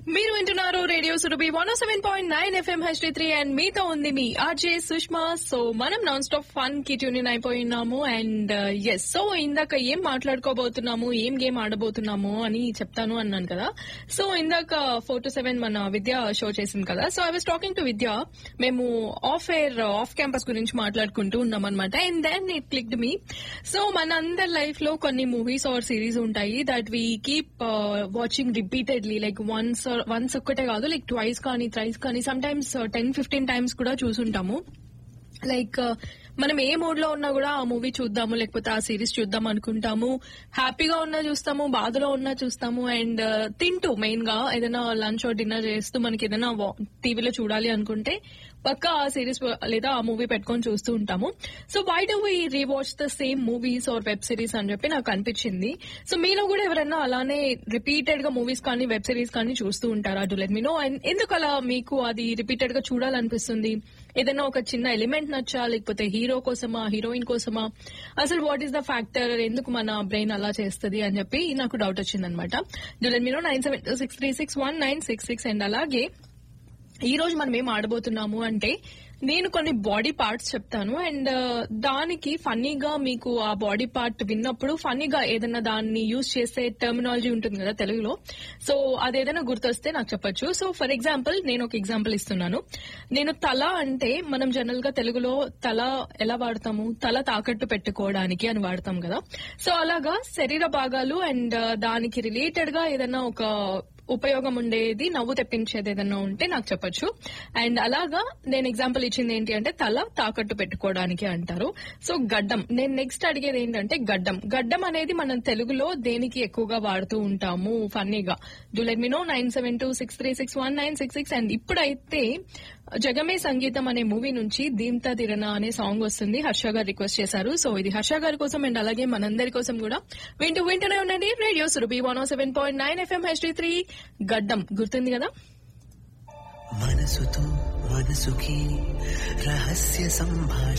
మీరు వింటున్నారు radio Surabhi one seven point nine FM HD three and మీతో ఉంది మీ ఆర్జే సుష్మా సో మనం నాన్ స్టాప్ ఫన్ కి ట్యూన్ అయిపోయినాము అండ్ ఎస్ సో ఇందాక ఏం మాట్లాడుకోబోతున్నాము ఏం గేమ్ ఆడబోతున్నాము అని చెప్తాను అన్నాను కదా సో ఇందాక ఫోర్ టు సెవెన్ మన విద్య షో చేసింది కదా so I was talking to Vidya మేము ఆఫ్ ఎయిర్ ఆఫ్ క్యాంపస్ గురించి మాట్లాడుకుంటూ ఉన్నాం అనమాట and then it clicked me so మన అందరి లైఫ్ లో కొన్ని మూవీస్ ఆర్ సిరీస్ ఉంటాయి that we keep watching repeatedly like once once ఒక్కటే కాదు లైక్ ట్వైస్ కానీ థ్రైస్ కానీ some times ten fifteen times కూడా చూసుంటాము లైక్ మనం ఏ మూడ్ లో ఉన్నా కూడా ఆ మూవీ చూద్దాము లేకపోతే ఆ సిరీస్ చూద్దాం అనుకుంటాము హ్యాపీగా ఉన్నా చూస్తాము బాధలో ఉన్నా చూస్తాము అండ్ తింటూ మెయిన్ గా ఏదైనా లంచ్ డిన్నర్ చేస్తూ మనకి ఏదైనా టీవీలో చూడాలి అనుకుంటే పక్క ఆ సిరీస్ లేదా ఆ మూవీ పెట్టుకొని చూస్తూ ఉంటాము so why do we rewatch the same movies or web series అని చెప్పి నాకు అనిపించింది సో మీలో కూడా ఎవరైనా అలానే రిపీటెడ్ గా మూవీస్ కానీ వెబ్ సిరీస్ కానీ చూస్తూ ఉంటారా do let me know and ఎందుకు అలా మీకు అది రిపీటెడ్ గా చూడాలనిపిస్తుంది ఏదైనా ఒక చిన్న ఎలిమెంట్ నచ్చా లేకపోతే హీరో కోసమా హీరోయిన్ కోసమా అసలు వాట్ ఈస్ ద ఫ్యాక్టర్ ఎందుకు మన బ్రెయిన్ అలా చేస్తుంది అని చెప్పి నాకు డౌట్ వచ్చింది అనమాట do let me know nine seven six three six one nine six six and అలాగే ఈ రోజు మనం ఏం ఆడబోతున్నాము అంటే నేను కొన్ని బాడీ పార్ట్స్ చెప్తాను అండ్ దానికి ఫన్నీగా మీకు ఆ బాడీ పార్ట్ విన్నప్పుడు ఫన్నీగా ఏదైనా దాన్ని యూజ్ చేసే టర్మినాలజీ ఉంటుంది కదా తెలుగులో సో అదేదైనా గుర్తొస్తే నాకు చెప్పొచ్చు సో ఫర్ ఎగ్జాంపుల్ నేను ఒక ఎగ్జాంపుల్ ఇస్తున్నాను నేను తల అంటే మనం జనరల్ గా తెలుగులో తల ఎలా వాడతాము తల తాకట్టు పెట్టుకోవడానికి అని వాడతాం కదా సో అలాగా శరీర భాగాలు అండ్ దానికి రిలేటెడ్ గా ఏదైనా ఒక ఉపయోగం ఉండేది నవ్వు తెప్పించేది ఏదన్నా ఉంటే నాకు చెప్పొచ్చు అండ్ అలాగా నేను ఎగ్జాంపుల్ ఇచ్చింది ఏంటి అంటే తల తాకట్టు పెట్టుకోవడానికి అంటారు సో గడ్డం నేను నెక్స్ట్ అడిగేది ఏంటంటే గడ్డం గడ్డం అనేది మనం తెలుగులో దేనికి ఎక్కువగా వాడుతూ ఉంటాము ఫన్నీగా do let me know nine seven two six three six one nine six six and ఇప్పుడైతే జగమే సంగీతం అనే మూవీ నుంచి దీంతా తిరనా అనే సాంగ్ వస్తుంది హర్ష గారు రిక్వెస్ట్ చేశారు సో ఇది హర్ష గారి కోసం అండ్ అలాగే మనందరి కోసం కూడా వింటూ వింటూనే ఉండండి radio Surabhi one seven point nine FM HD three గడ్డం గుర్తుంది కదా మనసుతో మనసుకి రహస్య సంభాషణ